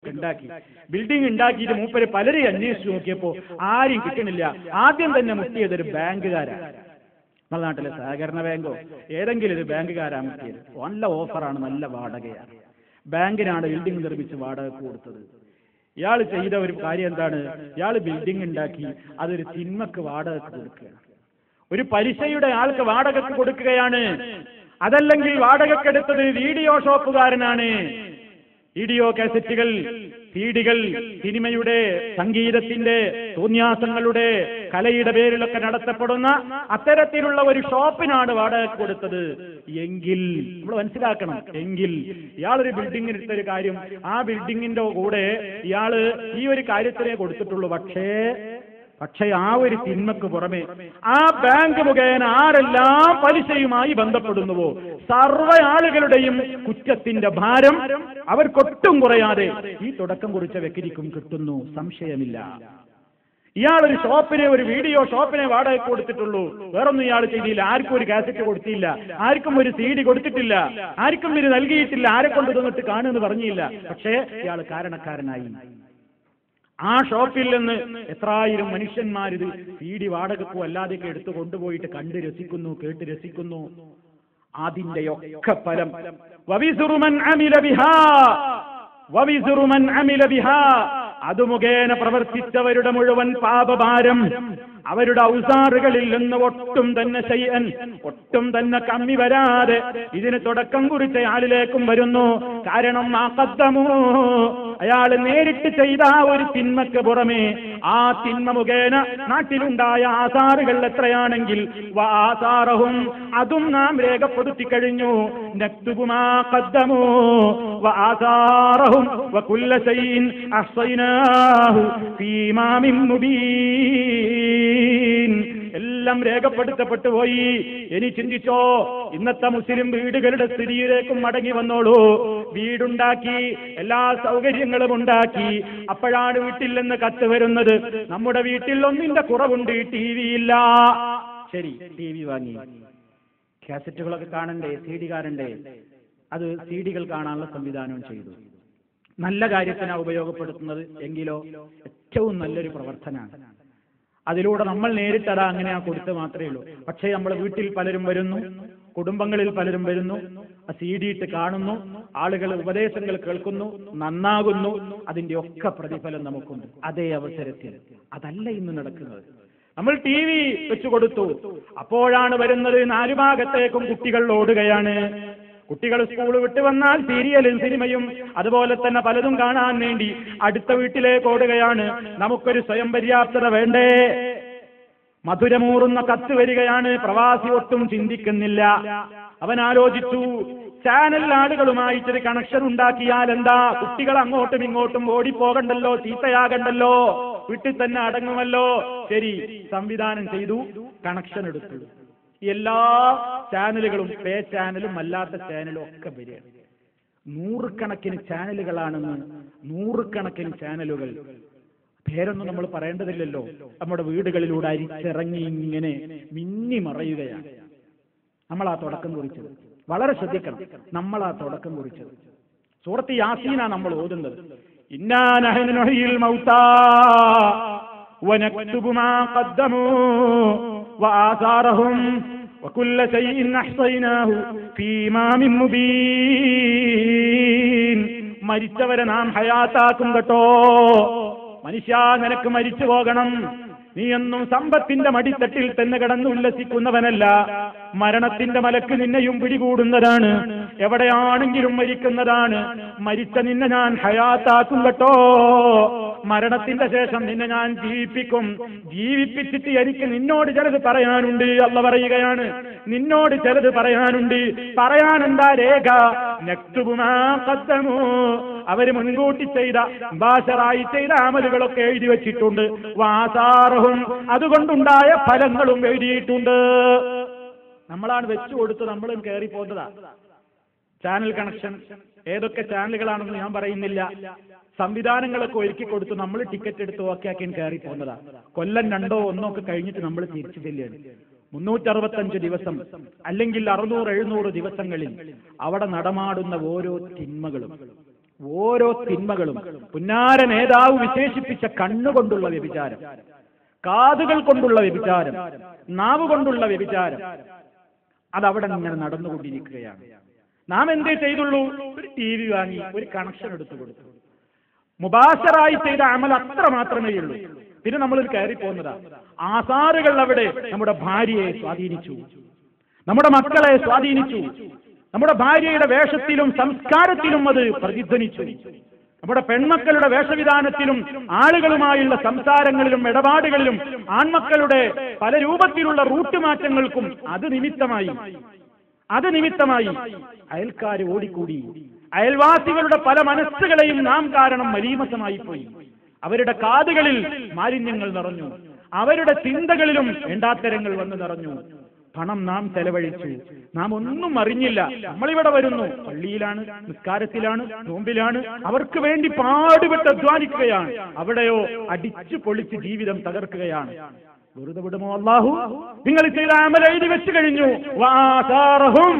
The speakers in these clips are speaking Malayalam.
ഒക്കെ ഉണ്ടാക്കി ബിൽഡിംഗ് ഉണ്ടാക്കിയിട്ട് മൂപ്പര് പലരെയും അന്വേഷിച്ചു നോക്കിയപ്പോ ആരും കിട്ടണില്ല ആദ്യം തന്നെ മുട്ടിയത് ഒരു ബാങ്കുകാരാണ് നമ്മുടെ നാട്ടിലെ സഹകരണ ബാങ്കോ ഏതെങ്കിലും ഒരു ബാങ്കുകാരാണ് മുട്ടിയത് നല്ല ഓഫറാണ് നല്ല വാടകയാണ് ബാങ്കിനാണ് ബിൽഡിംഗ് നിർമ്മിച്ച് വാടക കൊടുത്തത് ഇയാൾ ചെയ്ത ഒരു കാര്യം എന്താണ് ഇയാൾ ബിൽഡിംഗ് ഉണ്ടാക്കി അതൊരു തിന്മക്ക് വാടകക്ക് കൊടുക്കുകയാണ് ഒരു പലിശയുടെ ആൾക്ക് വാടകക്ക് കൊടുക്കുകയാണ് അതല്ലെങ്കിൽ വാടകക്കെടുത്തത് വീഡിയോ ഷോപ്പുകാരനാണ് വീഡിയോ കാസറ്റുകൾ സീഡികൾ സിനിമയുടെ സംഗീതത്തിന്റെ തോന്യാസങ്ങളുടെ കലയുടെ പേരിലൊക്കെ നടത്തപ്പെടുന്ന അത്തരത്തിലുള്ള ഒരു ഷോപ്പിനാണ് വാടക കൊടുത്തത് എങ്കിൽ നമ്മൾ മനസ്സിലാക്കണം എങ്കിൽ ഇയാളൊരു ബിൽഡിങ്ങിന് എടുത്തൊരു കാര്യം ആ ബിൽഡിങ്ങിന്റെ കൂടെ ഇയാള് ഈ ഒരു കാര്യത്തിലേ കൊടുത്തിട്ടുള്ളൂ പക്ഷേ പക്ഷേ ആ ഒരു തിന്മക്ക് പുറമെ ആ ബാങ്ക് മുഖേന ആരെല്ലാം പലിശയുമായി ബന്ധപ്പെടുന്നുവോ സർവ്വ ആളുകളുടെയും കുറ്റത്തിന്റെ ഭാരം അവർക്കൊട്ടും കുറയാതെ ഈ തുടക്കം കുറിച്ച വ്യക്തിക്കും കിട്ടുന്നു സംശയമില്ല ഇയാളൊരു ഷോപ്പിനെ ഒരു വീഡിയോ ഷോപ്പിനെ വാടക കൊടുത്തിട്ടുള്ളൂ വേറൊന്നും ഇയാൾ ചെയ്തില്ല ആർക്കും ഒരു കാസറ്റ് കൊടുത്തില്ല ആർക്കും ഒരു സി ഡി കൊടുത്തിട്ടില്ല ആർക്കും ഇത് നൽകിയിട്ടില്ല ആരെ കൊണ്ട് തന്നിട്ട് കാണുമെന്ന് പറഞ്ഞില്ല പക്ഷേ ഇയാൾ കാരണക്കാരനായി ആ ഷോപ്പിൽ നിന്ന് എത്രായിരം മനുഷ്യന്മാരിത് സി ഡി വാടകക്കോ അല്ലാതെയൊക്കെ എടുത്തു കൊണ്ടുപോയിട്ട് കണ്ട് രസിക്കുന്നു കേട്ട് രസിക്കുന്നു അതിന്റെയൊക്കെ ഫലം വവിസുറുമൻ അമില ബിഹാ വവിസുറുമൻ അമില ബിഹാ അത് മുഖേന പ്രവർത്തിച്ചവരുടെ മുഴുവൻ പാപഭാരം അവരുടെ ഔസാറുകളിൽ നിന്ന് ഒട്ടും തന്നെ ചെയ്യൻ ഒട്ടും തന്നെ കമ്മി വരാതെ ഇതിന് തുടക്കം കുറിച്ച ആളിലേക്കും വരുന്നു കാരണം ആ കദ്ദമോ അയാൾ നേരിട്ട് ചെയ്ത ആ ഒരു തിന്മക്ക് പുറമെ ആ തിന്മ മുഖേന നാട്ടിലുണ്ടായ ആധാറുകൾ എത്രയാണെങ്കിൽ ആധാറവും അതും നാം രേഖപ്പെടുത്തി കഴിഞ്ഞു നക്തുബുമാ കദ്ദമോ ആധാറവും വകുല്ല ശൈഇൻ അഹ്സൈനാഹു ഫീ ഇമാമിൻ മുബീൻ എല്ലാം രേഖപ്പെടുത്തപ്പെട്ടു പോയി ഇനി ചിന്തിച്ചോ ഇന്നത്തെ മുസ്ലിം വീടുകളുടെ സ്ഥിതിയിലേക്കും മടങ്ങി വന്നോളൂ വീടുണ്ടാക്കി എല്ലാ സൗകര്യങ്ങളും ഉണ്ടാക്കി അപ്പോഴാണ് വീട്ടിൽ നിന്ന് കത്ത് വരുന്നത് നമ്മുടെ വീട്ടിൽ ഒന്നിന്റെ കുറവുണ്ട് ടി വി ഇല്ല ശരി ടി വി വാങ്ങി കാസറ്റുകളൊക്കെ കാണണ്ടേ സി ഡി കാണണ്ടേ അത് സി ഡികൾ കാണാനുള്ള സംവിധാനവും ചെയ്തു നല്ല കാര്യത്തിനാണ് ഉപയോഗപ്പെടുത്തുന്നത് എങ്കിലോ ഏറ്റവും നല്ലൊരു പ്രവർത്തനമാണ് അതിലൂടെ നമ്മൾ നേരിട്ടതാ അങ്ങനെ ആ കൊടുത്ത് മാത്രമേ ഉള്ളൂ പക്ഷേ നമ്മൾ വീട്ടിൽ പലരും വരുന്നു കുടുംബങ്ങളിൽ പലരും വരുന്നു ആ സി ഡി ഇട്ട് കാണുന്നു ആളുകൾ ഉപദേശങ്ങൾ കേൾക്കുന്നു നന്നാകുന്നു അതിന്റെ ഒക്കെ പ്രതിഫലം നമുക്കുണ്ട് അതേ അവസരത്തിൽ അതല്ല ഇന്ന് നടക്കുന്നത് നമ്മൾ ടി വി വെച്ചു കൊടുത്തു അപ്പോഴാണ് വരുന്നത് നാലു ഭാഗത്തേക്കും കുട്ടികൾ ഓടുകയാണ് കുട്ടികൾ സ്കൂൾ വിട്ട് വന്നാൽ സീരിയലും സിനിമയും അതുപോലെ തന്നെ പലതും കാണാൻ വേണ്ടി അടുത്ത വീട്ടിലേക്ക് ഓടുകയാണ് നമുക്കൊരു സ്വയം പര്യാപ്തത വേണ്ടേ മധുരമൂറുന്ന കത്ത് വരികയാണ് പ്രവാസി ഒട്ടും ചിന്തിക്കുന്നില്ല അവൻ ആലോചിച്ചു ചാനൽ ആളുകളുമായിട്ടൊരു കണക്ഷൻ ഉണ്ടാക്കിയാൽ എന്താ കുട്ടികൾ അങ്ങോട്ടും ഇങ്ങോട്ടും ഓടിപ്പോകണ്ടല്ലോ ചീത്തയാകണ്ടല്ലോ വീട്ടിൽ തന്നെ അടങ്ങുമല്ലോ ശരി സംവിധാനം ചെയ്തു കണക്ഷൻ എടുത്തു എല്ലാ ചാനലുകളും പേ ചാനലും അല്ലാത്ത ചാനലും ഒക്കെ വരികയാണ് നൂറുകണക്കിന് ചാനലുകളാണെന്ന് നൂറുകണക്കിന് ചാനലുകൾ പേരൊന്നും നമ്മൾ പറയേണ്ടതില്ലല്ലോ നമ്മുടെ വീടുകളിലൂടെ അരിച്ചിറങ്ങി ഇങ്ങനെ മിന്നി മറയുകയാണ് നമ്മൾ ആ തുടക്കം കുറിച്ചത് വളരെ ശ്രദ്ധിക്കണം നമ്മൾ ആ തുടക്കം കുറിച്ചത് സൂറത്ത് യാസീന നമ്മൾ ഓതുന്നത് ഇന്നാനഹനുഹിൽ മൗത്താ ونكتب ما قدموا وآثارهم وكل شيء أحصيناه في إمام مبين മരിച്ചവരെ നാം ഹയാത്താക്കും കേട്ടോ മനുഷ്യ നിനക്ക് മരിച്ചു പോകണം നീ എന്നും സമ്പത്തിന്റെ മടിത്തട്ടിൽ തന്നെ കിടന്ന് ഉല്ലസിക്കുന്നവനല്ല മരണത്തിന്റെ മലക്ക് നിന്നെയും പിടികൂടുന്നതാണ് എവിടെയാണെങ്കിലും മരിക്കുന്നതാണ് മരിച്ച നിന്നെ ഞാൻ ഹയാത്താക്കും കേട്ടോ മരണത്തിന്റെ ശേഷം നിന്നെ ഞാൻ ജീവിപ്പിക്കും ജീവിപ്പിച്ചിട്ട് എനിക്ക് നിന്നോട് ചിലത് പറയാനുണ്ട് അല്ല പറയുകയാണ് നിന്നോട് ചിലത് പറയാനുണ്ട് പറയാൻ എന്താ രേഖ നക്തുബുമാ കത്തമോ അവര് മുൻകൂട്ടി ചെയ്ത ബാഷറായി ചെയ്ത അമലുകളൊക്കെ എഴുതി വെച്ചിട്ടുണ്ട് വാസാറഹും അതുകൊണ്ടുണ്ടായ ഫലങ്ങളും എഴുതിയിട്ടുണ്ട് നമ്മളാണ് വെച്ചു കൊടുത്ത് നമ്മളും കയറി പോകുന്നതാ ചാനൽ കണക്ഷൻ ഏതൊക്കെ ചാനലുകളാണെന്ന് ഞാൻ പറയുന്നില്ല സംവിധാനങ്ങളൊക്കെ ഒരുക്കി കൊടുത്ത് നമ്മൾ ടിക്കറ്റ് എടുത്ത് ഓക്കെയാക്കി കയറി പോകുന്നതാ കൊല്ലം രണ്ടോ ഒന്നോ ഒക്കെ കഴിഞ്ഞിട്ട് നമ്മൾ തിരിച്ചു ചെല്ലുകയാണ് മുന്നൂറ്ററുപത്തഞ്ച് ദിവസം അല്ലെങ്കിൽ അറുന്നൂറ് എഴുന്നൂറ് ദിവസങ്ങളിൽ അവിടെ നടമാടുന്ന ഓരോ തിന്മകളും ഓരോ തിന്മകളും പുന്നാര നേതാവ് വിശേഷിപ്പിച്ച കണ്ണുകൊണ്ടുള്ള വ്യഭിചാരം കാതുകൾ കൊണ്ടുള്ള വ്യഭിചാരം നാവ് കൊണ്ടുള്ള വ്യഭിചാരം അതവിടെ ഇങ്ങനെ നടന്നുകൊണ്ടിരിക്കുകയാണ് നാം എന്തേ ചെയ്തുള്ളൂ ഒരു ടി വി വാങ്ങി ഒരു കണക്ഷൻ എടുത്തു കൊടുത്തു മുബാശറായി ചെയ്ത അമൽ അത്ര മാത്രമേ ഉള്ളൂ പിന്നെ നമ്മൾ കയറി പോകുന്നതാ ആസാറുകൾ അവിടെ നമ്മുടെ ഭാര്യയെ സ്വാധീനിച്ചു നമ്മുടെ മക്കളെ സ്വാധീനിച്ചു നമ്മുടെ ഭാര്യയുടെ വേഷത്തിലും സംസ്കാരത്തിലും അത് പ്രതിധ്വനിച്ചു നമ്മുടെ പെൺമക്കളുടെ വേഷവിധാനത്തിലും ആളുകളുമായുള്ള സംസാരങ്ങളിലും ഇടപാടുകളിലും ആൺമക്കളുടെ പല രൂപത്തിലുള്ള റൂട്ട് മാറ്റങ്ങൾക്കും അത് നിമിത്തമായി അത് നിമിത്തമായി അയൽക്കാർ ഓടിക്കൂടി അയൽവാസികളുടെ പല മനസ്സുകളെയും നാം കാരണം മലീമസമായി പോയി അവരുടെ കാതുകളിൽ മാലിന്യങ്ങൾ നിറഞ്ഞു അവരുടെ ചിന്തകളിലും വേണ്ടാത്തരങ്ങൾ വന്നു നിറഞ്ഞു പണം നാം ചെലവഴിച്ചു നാം ഒന്നും അറിഞ്ഞില്ല നമ്മളിവിടെ വരുന്നു പള്ളിയിലാണ് നിസ്കാരത്തിലാണ് നോമ്പിലാണ് അവർക്ക് വേണ്ടി പാടുപെട്ട് അധ്വാനിക്കുകയാണ് അവിടെയോ അടിച്ചു പൊളിച്ച് ജീവിതം തകർക്കുകയാണ് വെറുതെ വിടുമോ അള്ളാഹു നിങ്ങൾ ചെയ്ത അമൽ എഴുതി വെച്ചു കഴിഞ്ഞു വആസാറഹും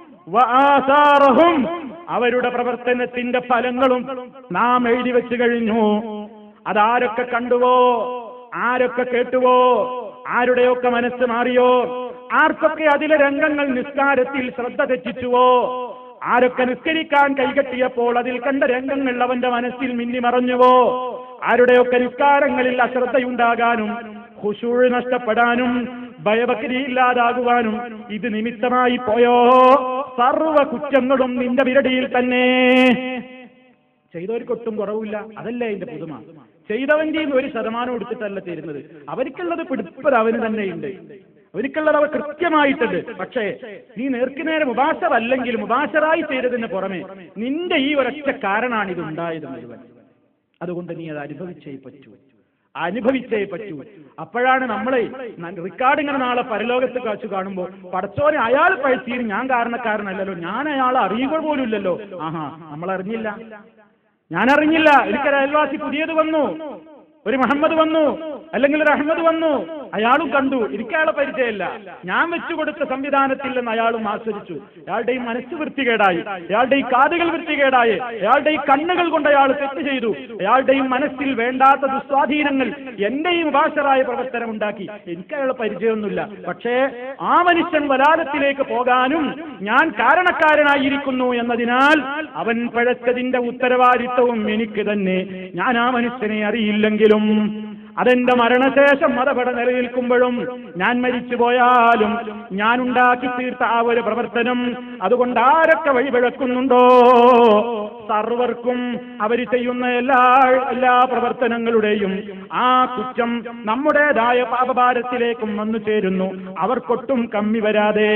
വആസാറഹും അവരുടെ പ്രവർത്തനത്തിന്റെ ഫലങ്ങളും നാം എഴുതി വെച്ചു കഴിഞ്ഞു അതാരൊക്കെ കണ്ടുവോ ആരൊക്കെ കേട്ടുവോ ആരുടെയൊക്കെ മനസ്സ് മാറിയോ ആർക്കൊക്കെ അതിലെ രംഗങ്ങൾ നിസ്കാരത്തിൽ ശ്രദ്ധ തെറ്റിച്ചുവോ ആരൊക്കെ നിസ്കരിക്കാൻ കൈകെട്ടിയപ്പോൾ അതിൽ കണ്ട രംഗങ്ങൾ അവന്റെ മനസ്സിൽ മിന്നി മറഞ്ഞുവോ ആരുടെയൊക്കെ നിസ്കാരങ്ങളിൽ അശ്രദ്ധയുണ്ടാകാനും ഖുശൂഴ് നഷ്ടപ്പെടാനും ഭയഭക്തി ഇല്ലാതാകുവാനും ഇത് നിമിത്തമായി പോയോ സർവ കുറ്റങ്ങളും നിന്റെ വിരടിയിൽ തന്നെ ചെയ്തവർക്കൊട്ടും കുറവില്ല അതല്ലേ അതിന്റെ പുതുമ ചെയ്തവന്റെ ഒരു ശതമാനം എടുത്തിട്ടല്ല തരുന്നത് അവർക്കുള്ളത് പിടിപ്പത് അവന് തന്നെയുണ്ട് അവർക്കുള്ളത് അവർ കൃത്യമായിട്ടുണ്ട് പക്ഷേ നീ നേർക്കുനേരെ മുബാശറല്ലെങ്കിൽ മുബാശറായി ചെയ്തതിന് പുറമെ നിന്റെ ഈ ഒരൊറ്റ കാരണമാണ് ഇത് ഉണ്ടായത് മുഴുവൻ അതുകൊണ്ട് നീ അത് അനുഭവിച്ചേ പറ്റൂ അനുഭവിച്ചേ പറ്റൂ അപ്പോഴാണ് നമ്മളെ റിക്കാർഡ് ഇങ്ങനെ നാളെ പരലോകത്ത് കാച്ചു കാണുമ്പോൾ പടച്ചോനെ അയാൾ പഴിച്ചീര് ഞാൻ കാരണക്കാരനല്ലല്ലോ ഞാൻ അയാളെ അറിയുക പോലും ഇല്ലല്ലോ ആഹാ നമ്മൾ അറിഞ്ഞില്ല ഞാൻ അറിഞ്ഞില്ല എനിക്കൊരു അയൽവാസി പുതിയത് വന്നു ഒരു മുഹമ്മദ് വന്നു അല്ലെങ്കിൽ ഒരു അഹമ്മദ് വന്നു അയാളും കണ്ടു എനിക്ക് അയാളെ പരിചയമില്ല ഞാൻ വെച്ചു കൊടുത്ത സംവിധാനത്തിൽ നിന്ന് അയാളും ആസ്വദിച്ചു അയാളുടെ ഈ മനസ്സ് വൃത്തികേടായി അയാളുടെ ഈ കാതുകൾ വൃത്തികേടായി അയാളുടെ ഈ കണ്ണുകൾ കൊണ്ട് അയാൾ തെറ്റ് ചെയ്തു അയാളുടെ ഈ മനസ്സിൽ വേണ്ടാത്ത ദുസ്വാധീനങ്ങൾ എന്റെയും ഭാഷറായ പ്രവർത്തനം ഉണ്ടാക്കി എനിക്ക് അയാളെ പരിചയമൊന്നുമില്ല പക്ഷേ ആ മനുഷ്യൻ വലാലത്തിലേക്ക് പോകാനും ഞാൻ കാരണക്കാരനായിരിക്കുന്നു എന്നതിനാൽ അവൻ പഴച്ചതിന്റെ ഉത്തരവാദിത്വവും എനിക്ക് തന്നെ ഞാൻ ആ മനുഷ്യനെ അറിയില്ലെങ്കിലും അതെന്റെ മരണശേഷം അതവിടെ നിലനിൽക്കുമ്പോഴും ഞാൻ മരിച്ചു പോയാലും ഞാൻ ഉണ്ടാക്കി തീർത്ത ആ ഒരു പ്രവർത്തനം അതുകൊണ്ട് ആരൊക്കെ വഴിപിഴക്കുന്നുണ്ടോ സർവർക്കും അവർ ചെയ്യുന്ന എല്ലാ എല്ലാ പ്രവർത്തനങ്ങളുടെയും ആ കുറ്റം നമ്മുടേതായ പാപഭാരത്തിലേക്കും വന്നു ചേരുന്നു അവർക്കൊട്ടും കമ്മി വരാതെ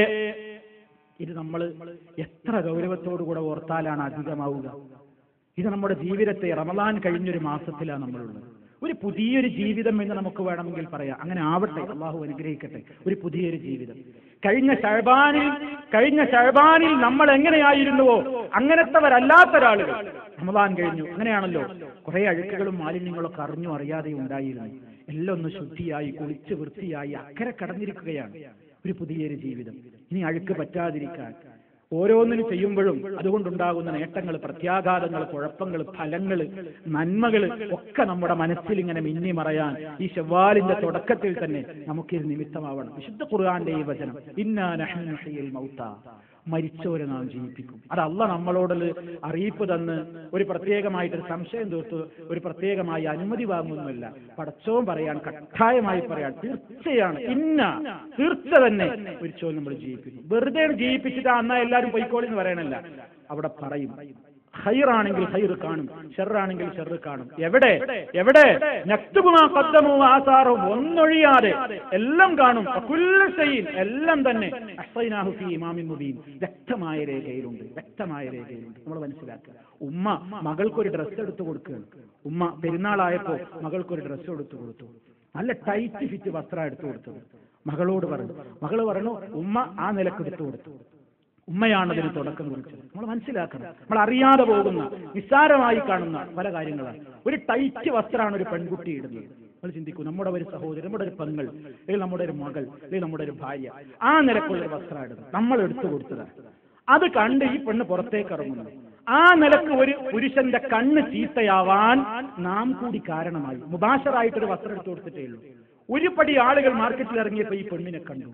ഇത് നമ്മൾ എത്ര ഗൗരവത്തോടുകൂടെ ഓർത്താലാണ് അധികമാവുക ഇത് നമ്മുടെ ജീവിതത്തെ റമദാൻ കഴിഞ്ഞൊരു മാസത്തിലാണ് നമ്മളുള്ളത് ഒരു പുതിയൊരു ജീവിതം എന്ന് നമുക്ക് വേണമെങ്കിൽ പറയാം അങ്ങനെ ആവട്ടെ അള്ളാഹു അനുഗ്രഹിക്കട്ടെ ഒരു പുതിയൊരു ജീവിതം കഴിഞ്ഞ ഷഹബാനിൽ കഴിഞ്ഞ ഷഹബാനിൽ നമ്മൾ എങ്ങനെയായിരുന്നുവോ അങ്ങനത്തെവരല്ലാത്ത ഒരാളുകൾ റമദാൻ കഴിഞ്ഞു അങ്ങനെയാണല്ലോ കുറെ അഴുക്കുകളും മാലിന്യങ്ങളും ഒക്കെ അറിഞ്ഞു അറിയാതെ ഉണ്ടായിരുന്നു എല്ലാം ഒന്ന് ശുദ്ധിയായി കുളിച്ച് വൃത്തിയായി അക്കരെ കടന്നിരിക്കുകയാണ് ഒരു പുതിയൊരു ജീവിതം ഇനി അഴുക്ക് പറ്റാതിരിക്കാൻ ഓരോന്നിനും ചെയ്യുമ്പോഴും അതുകൊണ്ടുണ്ടാകുന്ന നേട്ടങ്ങൾ പ്രത്യാഘാതങ്ങൾ കുഴപ്പങ്ങൾ ഫലങ്ങൾ നന്മകൾ ഒക്കെ നമ്മുടെ മനസ്സിൽ ഇങ്ങനെ മിന്നി മറയാൻ ഈ ഷവ്വാലിന്റെ തുടക്കത്തിൽ തന്നെ നമുക്കിത് നിമിത്തമാവണം വിശുദ്ധ ഖുർആന്റെ ഈ വചനം ഇന്നാ നഹ്നു നുഹ്യിൽ മൗത്ത മരിച്ചവരെ നാം ജീവിപ്പിക്കും അത് അല്ല നമ്മളോട് അറിയിപ്പ് തന്ന് ഒരു പ്രത്യേകമായിട്ടൊരു സംശയം തീർത്ത് ഒരു പ്രത്യേകമായി അനുമതി വാങ്ങുന്നില്ല പടച്ചവും പറയാൻ കട്ടായമായി പറയാൻ തീർച്ചയാണ് ഇന്ന തീർച്ച തന്നെ ഒരിച്ചോ നമ്മൾ ജീവിപ്പിക്കും വെറുതെ ജീവിപ്പിച്ചിട്ട് അന്നാ എല്ലാവരും പൊയ്ക്കോളി എന്ന് പറയണല്ല അവിടെ പറയും ഹൈറാണെങ്കിൽ ഹൈർ കാണും ഷെറാണെങ്കിൽ ഷെറ് കാണും എവിടെ എവിടെ നക്തുബുമാ കദ്ദമു ആസാറും ഒന്നൊഴിയാതെ എല്ലാം കാണും ഫകുല്ല ഷൈഇൻ എല്ലാം തന്നെ അഹ്സൈനാഹു ഫീ ഇമാമിൻ മുബീൻ വ്യക്തമായ രേഖയിലുണ്ട് വ്യക്തമായ രേഖയിലുണ്ട് നമ്മൾ മനസ്സിലാക്കുക ഉമ്മ മകൾക്കൊരു ഡ്രസ്സ് എടുത്തു കൊടുക്കുകയാണ് ഉമ്മ പെരുന്നാളായപ്പോ മകൾക്കൊരു ഡ്രസ്സ് എടുത്തു കൊടുത്തു നല്ല ടൈറ്റ് ഫിറ്റ് വസ്ത്രം എടുത്തു കൊടുത്തത് മകളോട് പറഞ്ഞു മകള് പറഞ്ഞു ഉമ്മ ആ നിലക്ക് എടുത്തു കൊടുത്തു ഉമ്മയാണ് അതിന് തുടക്കം കുറിച്ചത് നമ്മൾ മനസ്സിലാക്കണം നമ്മൾ അറിയാതെ പോകുന്ന നിസ്സാരമായി കാണുന്ന പല കാര്യങ്ങളാണ് ഒരു ടൈറ്റ് വസ്ത്രമാണ് ഒരു പെൺകുട്ടി ഇടുന്നത് നമ്മൾ ചിന്തിക്കൂ നമ്മുടെ ഒരു സഹോദരൻ നമ്മുടെ ഒരു പെങ്ങൾ അല്ലെങ്കിൽ നമ്മുടെ ഒരു മകൾ അല്ലെങ്കിൽ നമ്മുടെ ഒരു ഭാര്യ ആ നിലക്കുള്ള ഒരു വസ്ത്രം ഇടുന്നത് നമ്മൾ എടുത്തു കൊടുത്തതാണ് അത് കണ്ട് ഈ പെണ്ണ് പുറത്തേക്ക് ഇറങ്ങുന്നു ആ നിലക്ക് ഒരു പുരുഷന്റെ കണ്ണ് ചീത്തയാവാൻ നാം കൂടി കാരണമായി മുബാഷറായിട്ടൊരു വസ്ത്രം എടുത്തു കൊടുത്തിട്ടേ ഉള്ളൂ ഒരു പടി ആളുകൾ മാർക്കറ്റിൽ ഇറങ്ങിയപ്പോ ഈ പെണ്ണിനെ കണ്ടു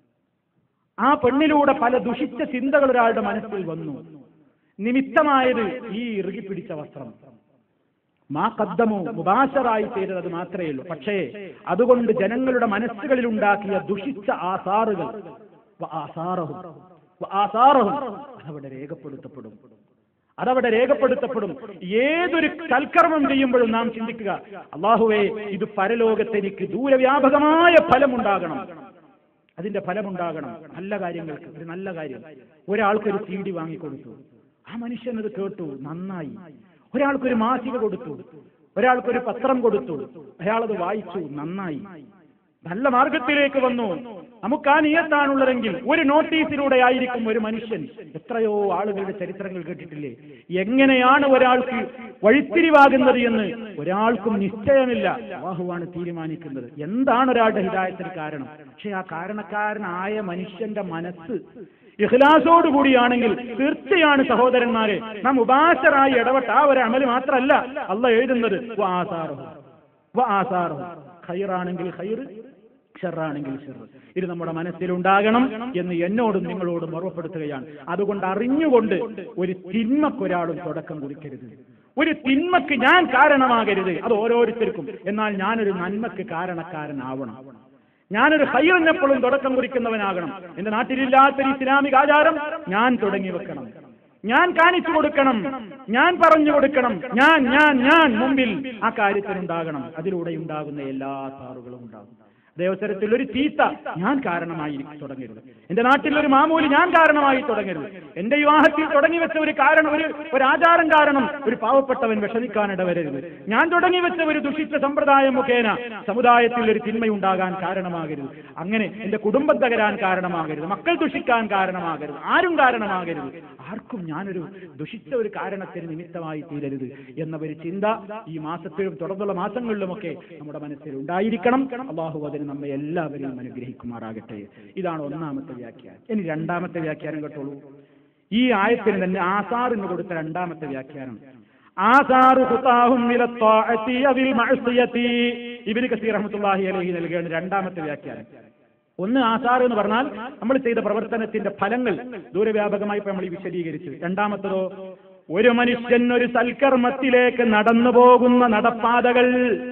ആ പെണ്ണിലൂടെ പല ദുഷിച്ച ചിന്തകൾ ഒരാളുടെ മനസ്സിൽ വന്നു നിമിത്തമായത് ഈ ഇറുകി പിടിച്ച വസ്ത്രം മാ കദ്ദമോ മുബാശറായി ചെയ്തത് അത് മാത്രമേ ഉള്ളൂ പക്ഷേ അതുകൊണ്ട് ജനങ്ങളുടെ മനസ്സുകളിൽ ഉണ്ടാക്കിയ ദുഷിച്ച ആസാറുകൾ വ ആസാറഹും വ ആസാറഹും അതവിടെ രേഖപ്പെടുത്തപ്പെടും അതവിടെ രേഖപ്പെടുത്തപ്പെടും ഏതൊരു സൽക്കർമ്മം ചെയ്യുമ്പോഴും നാം ചിന്തിക്കുക അള്ളാഹുവേ ഇത് പരലോകത്ത് എനിക്ക് ദൂരവ്യാപകമായ ഫലമുണ്ടാകണം അതിന്റെ ഫലമുണ്ടാകണം നല്ല കാര്യങ്ങൾക്ക് ഒരു നല്ല കാര്യം ഒരാൾക്കൊരു സി ഡി വാങ്ങിക്കൊടുത്തു ആ മനുഷ്യൻ അത് കേട്ടു നന്നായി ഒരാൾക്കൊരു മാസിക കൊടുത്തു ഒരാൾക്കൊരു പത്രം കൊടുത്തു അയാളത് വായിച്ചു നന്നായി നല്ല മാർഗത്തിലേക്ക് വന്നു നമുക്ക് ആ നിയത്താണുള്ളതെങ്കിൽ ഒരു നോട്ടീസിലൂടെ ആയിരിക്കും ഒരു മനുഷ്യൻ എത്രയോ ആളുകളുടെ ചരിത്രങ്ങൾ കേട്ടിട്ടില്ലേ എങ്ങനെയാണ് ഒരാൾക്ക് വഴിത്തിരിവാകുന്നത് എന്ന് ഒരാൾക്കും നിശ്ചയമില്ല അള്ളാഹുവാണ് തീരുമാനിക്കുന്നത് എന്താണ് ഒരാളുടെ ഹിതായത്തിന് കാരണം പക്ഷെ ആ കാരണക്കാരനായ മനുഷ്യന്റെ മനസ്സ് ഇഖ്ലാസോട് കൂടിയാണെങ്കിൽ തീർച്ചയാണ് സഹോദരന്മാരെ നാം ഉപാസരായി ഇടപെട്ട ആ ഒരു അമല് മാത്രമല്ല അല്ല എഴുതുന്നത് വാസാറഹു വാസാറഹു ഖൈറാണെങ്കിൽ ഖൈർ ഷെറാണെങ്കിൽ ഷെർ ഇത് നമ്മുടെ മനസ്സിലുണ്ടാകണം എന്ന് എന്നോടും നിങ്ങളോടും ഓർമ്മപ്പെടുത്തുകയാണ് അതുകൊണ്ട് അറിഞ്ഞുകൊണ്ട് ഒരു തിന്മക്കൊരാളും തുടക്കം കുറിക്കരുത് ഒരു തിന്മക്ക് ഞാൻ കാരണമാകരുത് അത് ഓരോരുത്തർക്കും എന്നാൽ ഞാനൊരു നന്മക്ക് കാരണക്കാരനാവണം ഞാനൊരു ഹൈറിനെപ്പോഴും തുടക്കം കുറിക്കുന്നവനാകണം എന്റെ നാട്ടിലില്ലാത്തൊരു ഇസ്ലാമിക ആചാരം ഞാൻ തുടങ്ങി വെക്കണം ഞാൻ കാണിച്ചു കൊടുക്കണം ഞാൻ പറഞ്ഞു കൊടുക്കണം ഞാൻ ഞാൻ ഞാൻ മുമ്പിൽ ആ കാര്യത്തിനുണ്ടാകണം അതിലൂടെ ഉണ്ടാകുന്ന എല്ലാ സാറുകളും ഉണ്ടാകും അതേവസരത്തിൽ ഒരു ചീത്ത ഞാൻ കാരണമായി തുടങ്ങരുത് എന്റെ നാട്ടിൽ ഒരു മാമൂലി ഞാൻ കാരണമായി തുടങ്ങരുത് എന്റെ വിവാഹത്തിൽ തുടങ്ങി വെച്ച ഒരു കാരണം ഒരു ഒരു ആചാരം കാരണം ഒരു പാവപ്പെട്ടവൻ വിഷമിക്കാനിട വരരുത് ഞാൻ തുടങ്ങി വെച്ച ഒരു ദുഷിച്ച സമ്പ്രദായം മുഖേന സമുദായത്തിൽ ഒരു തിന്മയുണ്ടാകാൻ കാരണമാകരുത് അങ്ങനെ എന്റെ കുടുംബം തകരാൻ കാരണമാകരുത് മക്കൾ ദുഷിക്കാൻ കാരണമാകരുത് ആരും കാരണമാകരുത് ആർക്കും ഞാനൊരു ദുഷിച്ച ഒരു കാരണത്തിന് നിമിത്തമായി തീരരുത് എന്ന ഒരു ചിന്ത ഈ മാസത്തിലും തുടർന്നുള്ള മാസങ്ങളിലുമൊക്കെ നമ്മുടെ മനസ്സിൽ ഉണ്ടായിരിക്കണം അള്ളാഹു അതിന് നമ്മെ എല്ലാവരെയും അനുഗ്രഹിക്കുമാറാകട്ടെ ഇതാണ് ഒന്നാമത്തെ വ്യാഖ്യാനം ഇനി രണ്ടാമത്തെ വ്യാഖ്യാനം കേട്ടോളൂ ഈ ആയത്തിന് തന്നെ ആസാറിന് കൊടുത്ത രണ്ടാമത്തെ വ്യാഖ്യാനം ആസാറു ഖുതാഹും മില ത്വാഅത്തി അവിൽ മഅസിയത്തി ഇബ്നു കസീർ റഹ്മത്തുള്ളാഹി അലൈഹി നൽകുകയാണ് രണ്ടാമത്തെ വ്യാഖ്യാനം ഒന്ന് ആസാർ എന്ന് പറഞ്ഞാൽ നമ്മൾ ചെയ്ത പ്രവർത്തനത്തിന്റെ ഫലങ്ങൾ ദൂരവ്യാപകമായി ഇപ്പൊ നമ്മൾ ഈ വിശദീകരിച്ചു രണ്ടാമത്തതോ ഒരു മനുഷ്യൻ ഒരു സൽക്കർമ്മത്തിലേക്ക് നടന്നു പോകുന്ന നടപ്പാതകൾ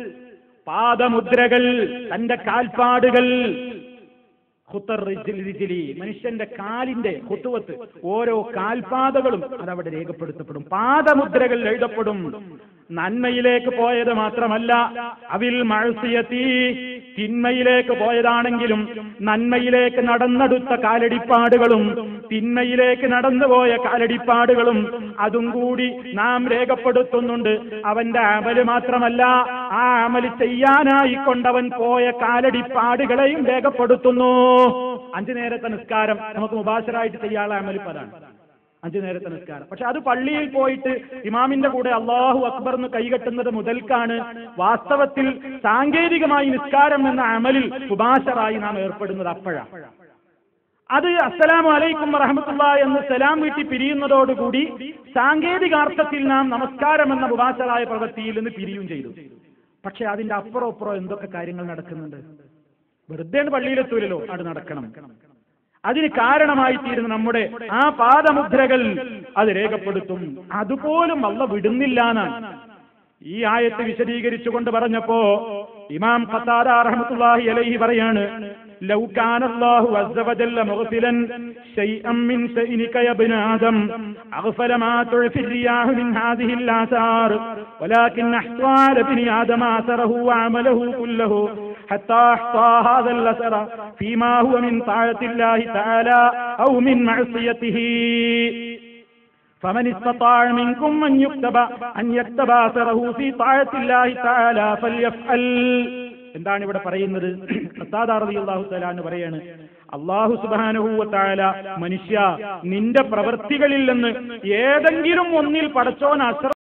പാദമുദ്രകൾ തന്റെ കാൽപ്പാടുകൾ ഖുത്തർ റിജ്ലി റിജ്ലി. മനുഷ്യന്റെ കാലിന്റെ ഹുത്തുവത്ത് ഓരോ കാൽപാതകളും അതവിടെ രേഖപ്പെടുത്തപ്പെടും പാദമുദ്രകൾ എഴുതപ്പെടും നന്മയിലേക്ക് പോയത് മാത്രമല്ല അവിൽ മഴസിയത്തി തിന്മയിലേക്ക് പോയതാണെങ്കിലും നന്മയിലേക്ക് നടന്നെടുത്ത കാലടിപ്പാടുകളും തിന്മയിലേക്ക് നടന്നുപോയ കാലടിപ്പാടുകളും അതും കൂടി നാം രേഖപ്പെടുത്തുന്നുണ്ട് അവന്റെ അമല് മാത്രമല്ല ആ അമല് ചെയ്യാനായി കൊണ്ടവൻ പോയ കാലടിപ്പാടുകളെയും രേഖപ്പെടുത്തുന്നു അഞ്ചു നേരത്തെ നിസ്കാരം നമുക്ക് മുബാശരായിട്ട് ചെയ്യാനുള്ള അമലിപ്പതാണ് അഞ്ചു നേരത്തെ നിസ്കാരം പക്ഷെ അത് പള്ളിയിൽ പോയിട്ട് ഇമാമിന്റെ കൂടെ അള്ളാഹു അക്ബർ എന്ന് കൈകെട്ടുന്നത് മുതൽക്കാണ് വാസ്തവത്തിൽ സാങ്കേതികമായി നിസ്കാരം എന്ന അമലിൽ മുബാശറായി നാം ഏർപ്പെടുന്നത് അപ്പോഴാണ് അത് അസ്സലാമു അലൈക്കും വറഹമത്തുള്ള എന്ന് സലാം വീട്ടി പിരിയുന്നതോടുകൂടി സാങ്കേതികാർത്ഥത്തിൽ നാം നമസ്കാരം എന്ന മുബാശറായ പ്രവൃത്തിയിൽ നിന്ന് പിരിയും ചെയ്തു പക്ഷെ അതിന്റെ അപ്പുറം അപ്പുറം എന്തൊക്കെ കാര്യങ്ങൾ നടക്കുന്നുണ്ട് വെറുതെ പള്ളിയിലെത്തൂലല്ലോ അത് നടക്കണം അതിന് കാരണമായി തീരുന്ന നമ്മുടെ ആ പാദമുദ്രകൾ അത് രേഖപ്പെടുത്തും അതുപോലും അല്ല വിടുന്നില്ല എന്നാണ് ഈ ആയത്ത് വിശദീകരിച്ചുകൊണ്ട് പറഞ്ഞപ്പോ ഇമാം ഖത്താദ റഹ്മത്തുള്ളാഹി അലൈഹി പറയാണ് ലൗ കാന അല്ലാഹു അസ്സ വജല്ല മുഗ്ഫിലൻ ശൈഅൻ മിൻ ശൈനിക യ ഇബ്ന ആദം അഗ്ഫല മാ തുഅഫി الرياح من هذه الآثار ولكن أحصى على ابن آدم آثره وعمله كله حتى أحصى هذا الأثر فيما هو من طاعة الله تعالى أو من معصيته فمن استطاع منكم أن يكتب أن يكتب أثره في طاعة الله تعالى فليفعل എന്താണ് ഇവിടെ പറയുന്നത് അള്ളാഹു തലാന്ന് പറയാണ് അള്ളാഹു സുബാനുഭൂവത്തായ മനുഷ്യ നിന്റെ പ്രവൃത്തികളിൽ നിന്ന് ഏതെങ്കിലും ഒന്നിൽ പടച്ചോൻ അശ്ര